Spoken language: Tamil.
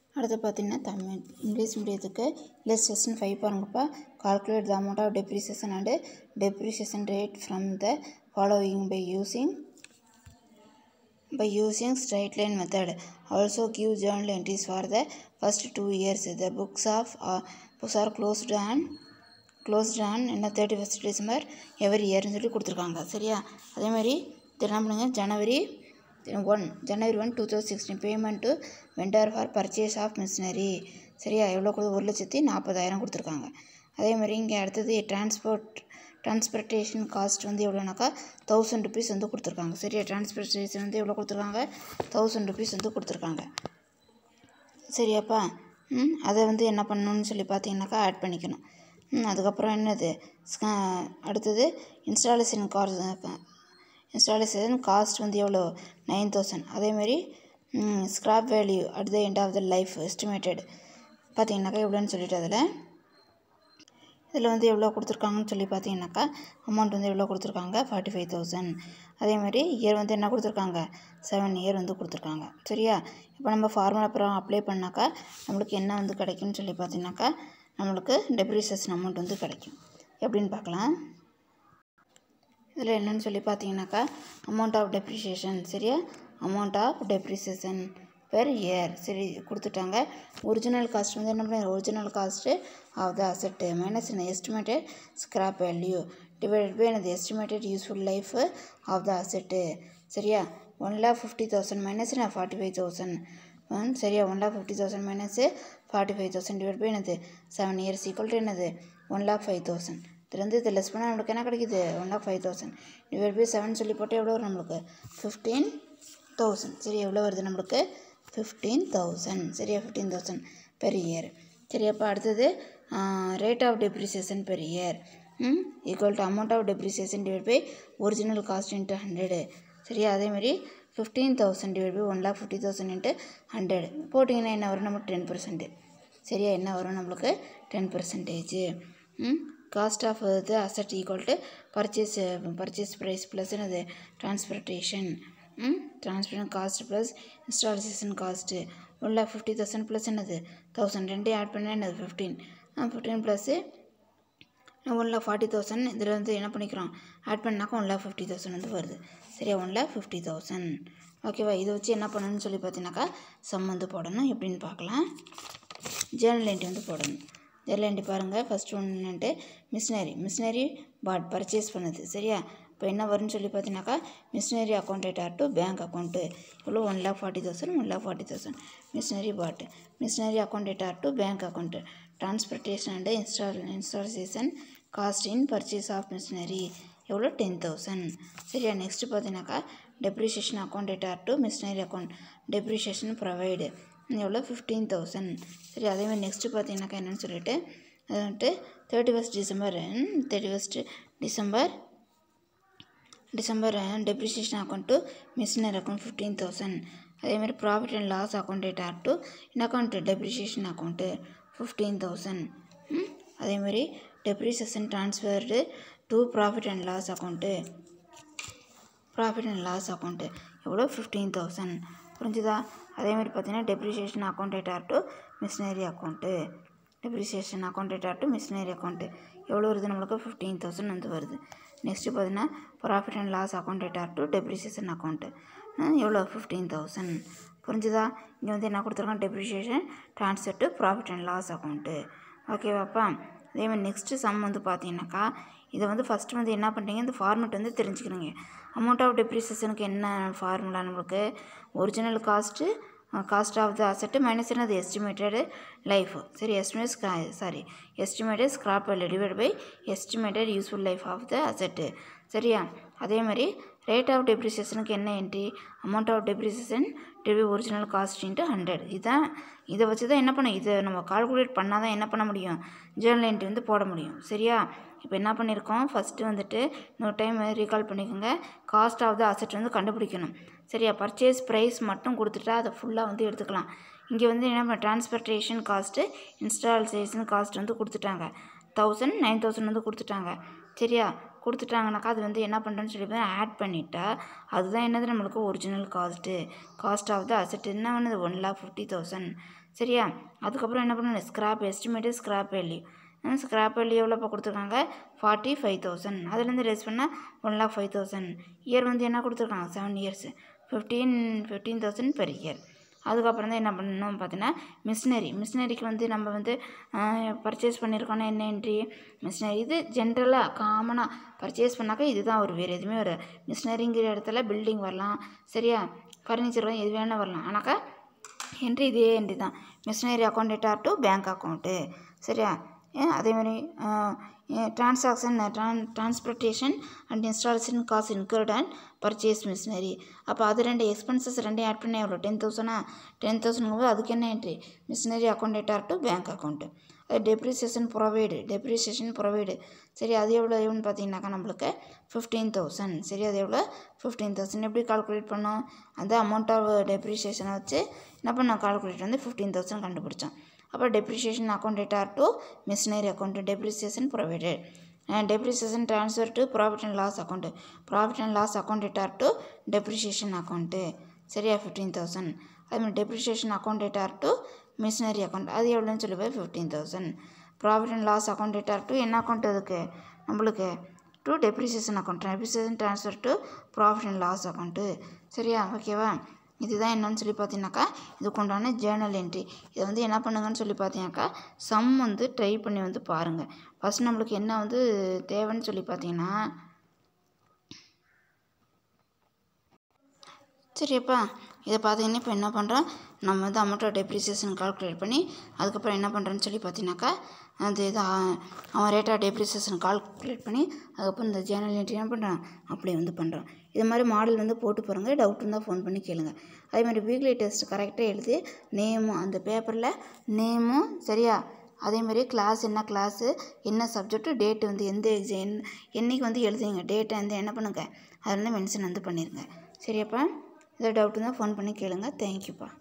அடுத்து பார்த்தீங்கன்னா தமிழ் இங்கிலீஷ் மீடியத்துக்கு லெஸ் செஷன் ஃபைவ் பாருங்கப்பா calculate the amount of depreciation and depreciation rate from the following by using by using straight line method also give journal entries for the first two years the books of uh, books are closed on closed on என்ன தேர்ட்டி ஃபஸ்ட் டிசம்பர் எவரி இயர்னு சொல்லி கொடுத்துருக்காங்க சரியா அதே மாதிரி இது என்ன பண்ணுங்க January one January one two thousand sixteen payment to vendor for purchase of machinery சரியா எவ்வளோ கொடு ஒரு லட்சத்தி நாற்பதாயிரம் கொடுத்துருக்காங்க அதே மாதிரி இங்கே அடுத்தது டிரான்ஸ்போர்ட் டிரான்ஸ்போர்ட்டேஷன் காஸ்ட் வந்து எவ்வளோனாக்கா தௌசண்ட் ருபீஸ் வந்து கொடுத்துருக்காங்க சரியா டிரான்ஸ்போர்ட்டேஷன் வந்து எவ்வளோ கொடுத்துருக்காங்க தௌசண்ட் ருபீஸ் வந்து கொடுத்துருக்காங்க சரியாப்பா ம் அதை வந்து என்ன பண்ணணும்னு சொல்லி பார்த்தீங்கன்னாக்கா ஆட் பண்ணிக்கணும் ம் அதுக்கப்புறம் என்னது ஸ்கா அடுத்தது இன்ஸ்டாலேஷன் கார் இன்ஸ்டாலேஷன் காஸ்ட் வந்து எவ்வளோ நைன் தௌசண்ட் அதேமாரி scrap value at the end of the life estimated பார்த்தீங்கன்னாக்கா எவ்வளோன்னு சொல்லிட்டு அதில் இதில் வந்து எவ்வளோ கொடுத்துருக்காங்கன்னு சொல்லி பார்த்தீங்கன்னாக்கா அமௌண்ட் வந்து எவ்வளோ கொடுத்துருக்காங்க ஃபார்ட்டி ஃபைவ் தௌசண்ட் அதேமாதிரி இயர் வந்து என்ன கொடுத்துருக்காங்க செவன் இயர் வந்து கொடுத்துருக்காங்க சரியா இப்போ நம்ம ஃபார்முலா அப்புறம் அப்ளை பண்ணாக்கா நம்மளுக்கு என்ன வந்து கிடைக்கும்னு சொல்லி பார்த்தீங்கன்னாக்கா நம்மளுக்கு டெப்ரிசியேஷன் அமௌண்ட் வந்து கிடைக்கும் எப்படின்னு பார்க்கலாம் இதில் என்னன்னு சொல்லி பார்த்தீங்கன்னாக்கா அமௌண்ட் ஆஃப் டெப்ரிசியேஷன் சரியா amount of depreciation per year சரி கொடுத்துட்டாங்க ஒரிஜினல் காஸ்ட் வந்து என்ன பண்ணுறது original cost of the asset minus என்ன estimated scrap value divided by எனது estimated useful life of the asset சரியா one lakh fifty thousand minus நான் ஃபார்ட்டி ஃபைவ் தௌசண்ட் சரியா one lakh fifty thousand minus forty five thousand divide by என்னது செவன் இயர்ஸ் ஈக்குவல் டு என்னது ஒன் லேக் ஃபைவ் தௌசண்ட் இதுலேருந்து இது லெஸ் பண்ணால் நம்மளுக்கு என்ன கிடைக்குது one lakh five thousand divide by seven சொல்லி போட்டு எவ்வளோ வரும் நம்மளுக்கு ஃபிஃப்டீன் தௌசண்ட் சரி எவ்வளோ வருது நம்மளுக்கு ஃபிஃப்டீன் தௌசண்ட் சரியா ஃபிஃப்டீன் தௌசண்ட் பெர் இயர் சரி அப்போ அடுத்தது rate of depreciation per year equal to amount of depreciation divide by original cost into hundred சரியா அதேமாதிரி fifteen thousand divide by one lakh fifty thousand into hundred போட்டிங்கன்னா என்ன வரும் நம்மளுக்கு டென் பர்சன்ட் சரியா என்ன வரும் நம்மளுக்கு டென் பர்சன்டேஜ் காஸ்ட் ஆஃப் இது asset equal to purchase purchase price plus என்னது transportation transport cost plus installation cost one lakh fifty thousand plus என்னது தௌசண்ட் ரெண்டையும் ஆட் பண்ணால் என்னது fifteen fifteen plus one lakh forty thousand இதில் வந்து என்ன பண்ணிக்கிறோம் ஆட் பண்ணாக்கா ஒன் லேக் ஃபிஃப்டி தௌசண்ட் வந்து வருது சரியா ஒன் லேக் ஃபிஃப்டி தௌசண்ட் ஓகேவா இதை வச்சு என்ன பண்ணணும்னு சொல்லி பார்த்தீங்கன்னாக்கா சம் வந்து போடணும் எப்படின்னு பார்க்கலாம் ஜேர்னல் என்ட்ரி வந்து போடணும் ஜேர்னல் என்ட்ரி பாருங்கள் ஃபஸ்ட் ஒன்றுன்ட்டு மிஷினரி மிஷினரி பாட் பர்ச்சேஸ் பண்ணுது சரியா இப்போ என்ன வரும்னு சொல்லி பார்த்தீங்கன்னாக்கா machinery account are to bank account இவ்வளோ one lakh forty thousand one lakh forty thousand machinery bought machinery account are to bank account transportation and install installation cost in purchase of machinery எவ்வளோ டென் தௌசண்ட் சரியா நெக்ஸ்ட்டு பார்த்தீங்கன்னாக்கா depreciation account are to machinery account depreciation provide எவ்வளோ ஃபிஃப்டீன் தௌசண்ட் சரி அதேமாதிரி நெக்ஸ்ட்டு பார்த்தீங்கன்னாக்கா என்னென்னு சொல்லிட்டு அது வந்துட்டு thirty first December thirty first December December depreciation account to machinery account fifteen thousand அதேமாதிரி profit and loss account are to in account depreciation account fifteen thousand அதேமாதிரி depreciation transferred to profit and loss account profit and loss account எவ்வளோ ஃபிஃப்டீன் தௌசண்ட் புரிஞ்சுதா அதேமாதிரி பார்த்தீங்கன்னா depreciation account are to machinery account depreciation account are to machinery account எவ்வளோ வருது நம்மளுக்கு ஃபிஃப்டீன் தௌசண்ட் வந்து வருது நெக்ஸ்ட்டு பார்த்தீங்கன்னா profit and loss account are to depreciation account எவ்வளோ ஃபிஃப்டீன் தௌசண்ட் புரிஞ்சுதா இங்கே வந்து என்ன கொடுத்துருக்காங்க depreciation transfer to profit and loss account ஓகேவாப்பா அதேமாதிரி நெக்ஸ்ட்டு சம் வந்து பார்த்தீங்கன்னாக்கா இதை வந்து ஃபஸ்ட்டு வந்து என்ன பண்ணுறீங்க இந்த ஃபார்மெட் வந்து தெரிஞ்சுக்கிறீங்க அமௌண்ட் ஆஃப் டெப்ரிசியேஷனுக்கு என்ன ஃபார்முலா நம்மளுக்கு original cost cost of the asset minus என்னது எஸ்டிமேட்டடு லைஃப் சரி estimate sorry estimated scrap value divide by estimated useful life of the asset சரியா அதே மாதிரி ரேட் ஆஃப் டெப்ரிசியேஷனுக்கு என்ன entry amount of depreciation divide original cost into hundred இதுதான் இதை வச்சு தான் என்ன பண்ண இதை நம்ம கால்குலேட் பண்ணால் தான் என்ன பண்ண முடியும் ஜேர்னல் என்ட்ரி வந்து போட முடியும் சரியா இப்போ என்ன பண்ணியிருக்கோம் ஃபஸ்ட்டு வந்துட்டு இன்னொரு டைம் ரீகால் பண்ணிக்கோங்க காஸ்ட் ஆஃப் த அசட் வந்து கண்டுபிடிக்கணும் சரியா பர்ச்சேஸ் ப்ரைஸ் மட்டும் கொடுத்துட்டா அதை ஃபுல்லாக வந்து எடுத்துக்கலாம் இங்கே வந்து என்ன டிரான்ஸ்போர்ட்டேஷன் காஸ்ட்டு இன்ஸ்டாலேஷன் காஸ்ட் வந்து கொடுத்துட்டாங்க தௌசண்ட் நைன் தௌசண்ட் வந்து கொடுத்துட்டாங்க சரியா கொடுத்துட்டாங்கனாக்கா அது வந்து என்ன பண்ணுறேன்னு சொல்லி ஆட் பண்ணிட்டா அதுதான் என்னது நம்மளுக்கு original cost cost of the asset என்ன பண்ணுது ஒன் லேக் ஃபிஃப்டி தௌசண்ட் சரியா அதுக்கப்புறம் என்ன பண்ணணும் scrap estimate scrap value scrap value எவ்வளோப்பா கொடுத்துருக்காங்க ஃபார்ட்டி ஃபைவ் தௌசண்ட் அதுலேருந்து ரேஸ் பண்ணால் one lakh five thousand year வந்து என்ன கொடுத்துருக்காங்க seven years fifteen fifteen thousand per year அதுக்கப்புறம் தான் என்ன பண்ணணும் பார்த்தீங்கன்னா மிஷினரி மிஷினரிக்கு வந்து நம்ம வந்து பர்ச்சேஸ் பண்ணியிருக்கோன்னா என்ன என்ட்ரி மிஷினரி இது ஜென்ரலாக காமனாக பர்ச்சேஸ் பண்ணாக்கா இதுதான் ஒரு வேறு எதுவுமே ஒரு மிஷினரிங்கிற இடத்துல பில்டிங் வரலாம் சரியா ஃபர்னிச்சர் வரலாம் எது வேணால் வரலாம் ஆனாக்கா என்ட்ரி இதே என்ட்ரி தான் machinery account data to bank account சரியா ஏன் அதேமாதிரி transaction trans transportation and installation cost include and purchase machinery அப்போ அது ரெண்டு எக்ஸ்பென்சஸ் ரெண்டையும் ஆட் பண்ணி எவ்வளோ டென் தௌசண்டா டென் தௌசண்ட்ங்கும்போது அதுக்கு என்ன entry machinery account data to bank account அது டெப்ரிசியேஷன் ப்ரொவைடு டெப்ரிசியேஷன் ப்ரொவைடு சரி அது எவ்வளோ எவ்வளோன்னு பார்த்தீங்கன்னாக்கா நம்மளுக்கு ஃபிஃப்டீன் தௌசண்ட் சரி அது எவ்வளோ ஃபிஃப்டீன் தௌசண்ட் எப்படி கால்குலேட் பண்ணோம் அந்த அமௌண்ட் ஆஃப் டெப்ரிசியேஷனை வச்சு என்ன பண்ணோம் கால்குலேட் வந்து ஃபிஃப்டீன் தௌசண்ட் கண்டுபிடிச்சோம் அப்புறம் depreciation account data to machinery account depreciation provided depreciation transfer to profit and loss account profit and loss account data to depreciation account சரியா ஃபிஃப்டீன் தௌசண்ட் அதுமாதிரி depreciation account data to machinery account அது எவ்வளோன்னு சொல்லி போய் fifteen thousand profit and loss account data to என்ன அக்கௌண்ட் அதுக்கு நம்மளுக்கு to depreciation account depreciation transfer to profit and loss account சரியா ஓகேவா இதுதான் என்னன்னு சொல்லி பார்த்தீங்கன்னாக்கா இதுக்கு உண்டான ஜேர்னல் என்ட்ரி இதை வந்து என்ன பண்ணுங்கன்னு சொல்லி பார்த்தீங்கன்னாக்கா சம் வந்து ட்ரை பண்ணி வந்து பாருங்கள் ஃபஸ்ட் நம்மளுக்கு என்ன வந்து தேவைன்னு சொல்லி பார்த்தீங்கன்னா சரியாப்பா இதை பார்த்தீங்கன்னா இப்போ என்ன பண்ணுறோம் நம்ம வந்து அமௌண்ட்டோட டெப்ரிசியேஷன் கால்குலேட் பண்ணி அதுக்கப்புறம் என்ன பண்ணுறேன்னு சொல்லி பார்த்தீங்கன்னாக்கா அது இது ஆ- அவன் ரேட் ஆஃப் டெப்ரிசியேஷன் கால்குலேட் பண்ணி அதுக்கப்புறம் இந்த ஜேர்னல் என்ட்ரி என்ன பண்ணுறான் அப்படியே வந்து பண்ணுறோம் இது மாதிரி மாடல் வந்து போட்டு பாருங்க டவுட் இருந்தால் ஃபோன் பண்ணி கேளுங்க அதே மாதிரி வீக்லி டெஸ்ட் கரெக்டாக எழுதி நேமும் அந்த பேப்பரில் நேமும் சரியா அதே மாதிரி கிளாஸ் என்ன கிளாஸு என்ன சப்ஜெக்ட்டு டேட்டு வந்து எந்த எக்ஸாம் என்னைக்கு வந்து எழுதுங்க டேட்டை வந்து என்ன பண்ணுங்க அதில் வந்து மென்ஷன் வந்து பண்ணிடுங்க சரியாப்பா ஏதாவது டவுட் இருந்தால் ஃபோன் பண்ணி கேளுங்க தேங்க்யூப்பா